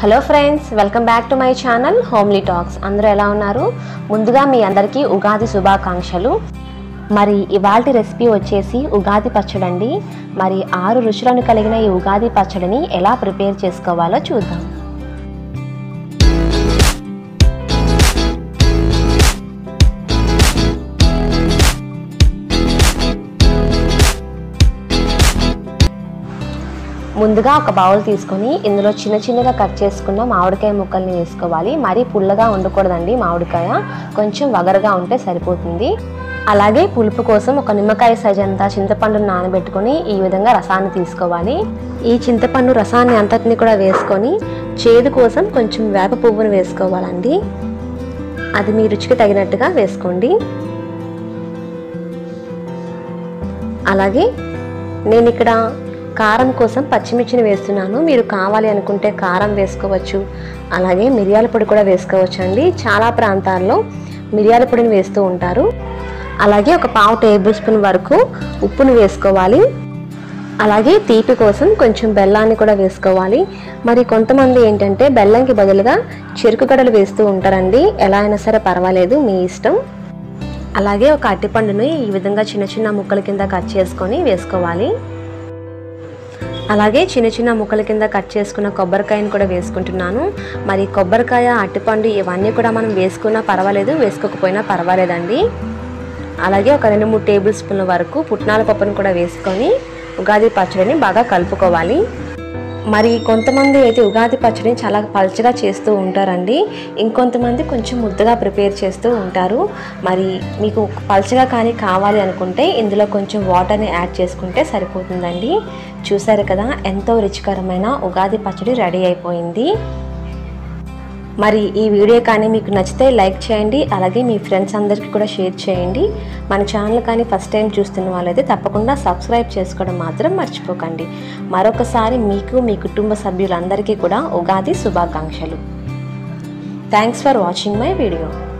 hello friends welcome back to my channel homely talks అందరూ ఎలా ఉన్నారు ముందుగా మీ అందరికీ ఉగాది శుభాకాంక్షలు మరి ఇవాళ రెసిపీ వచ్చేసి ఉగాది పచ్చడి అండి మరి ఆరు రుచులను కలిగిన ఈ ఉగాది పచ్చడిని ఎలా ప్రిపేర్ చేసుకోవాలో చూద్దాం ముందుగా ఒక బౌల్ తీసుకొని ఇందులో చిన్న చిన్నగా కట్ చేసుకున్న మామిడికాయ ముక్కల్ని వేసుకోవాలి మరీ పుల్లగా ఉండకూడదండి మామిడికాయ కొంచెం వగరగా ఉంటే సరిపోతుంది అలాగే పులుపు కోసం ఒక నిమ్మకాయ సైజ్ అంతా చింతపండును నానబెట్టుకొని ఈ విధంగా రసాన్ని తీసుకోవాలి ఈ చింతపండు రసాన్ని అంతటిని కూడా వేసుకొని చేదు కోసం కొంచెం వేప పువ్వును వేసుకోవాలండి అది మీ రుచికి తగినట్టుగా వేసుకోండి అలాగే నేను ఇక్కడ కారం కోసం పచ్చిమిర్చిని వేస్తున్నాను మీరు కావాలి అనుకుంటే కారం వేసుకోవచ్చు అలాగే మిరియాల పొడి కూడా వేసుకోవచ్చు అండి చాలా ప్రాంతాల్లో మిరియాల పొడిని వేస్తూ ఉంటారు అలాగే ఒక పావు టేబుల్ స్పూన్ వరకు ఉప్పును వేసుకోవాలి అలాగే తీపి కోసం కొంచెం బెల్లాన్ని కూడా వేసుకోవాలి మరి కొంతమంది ఏంటంటే బెల్లంకి బదులుగా చెరుకు గడలు వేస్తూ ఉంటారండి ఎలా అయినా సరే పర్వాలేదు మీ ఇష్టం అలాగే ఒక అట్టిపండుని ఈ విధంగా చిన్న చిన్న ముక్కల కింద కట్ చేసుకొని వేసుకోవాలి అలాగే చిన్న చిన్న ముక్కల కింద కట్ చేసుకున్న కొబ్బరికాయను కూడా వేసుకుంటున్నాను మరి కొబ్బరికాయ అట్టిపండు ఇవన్నీ కూడా మనం వేసుకున్నా పర్వాలేదు వేసుకోకపోయినా పర్వాలేదండి అలాగే ఒక రెండు మూడు టేబుల్ స్పూన్ల వరకు పుట్నాల పప్పును కూడా వేసుకొని ఉగాది పచ్చడిని బాగా కలుపుకోవాలి మరి కొంతమంది అయితే ఉగాది పచ్చడిని చాలా పల్చగా చేస్తూ ఉంటారండి ఇంకొంతమంది కొంచెం ముద్దగా ప్రిపేర్ చేస్తూ ఉంటారు మరి మీకు పల్చగా కానీ కావాలి అనుకుంటే ఇందులో కొంచెం వాటర్ని యాడ్ చేసుకుంటే సరిపోతుందండి చూసారు కదా ఎంతో రుచికరమైన ఉగాది పచ్చడి రెడీ అయిపోయింది మరి ఈ వీడియో కానీ మీకు నచ్చితే లైక్ చేయండి అలాగే మీ ఫ్రెండ్స్ అందరికీ కూడా షేర్ చేయండి మన ఛానల్ కానీ ఫస్ట్ టైం చూస్తున్న వాళ్ళైతే తప్పకుండా సబ్స్క్రైబ్ చేసుకోవడం మాత్రం మర్చిపోకండి మరొకసారి మీకు మీ కుటుంబ సభ్యులందరికీ కూడా ఉగాది శుభాకాంక్షలు thanks for watching my video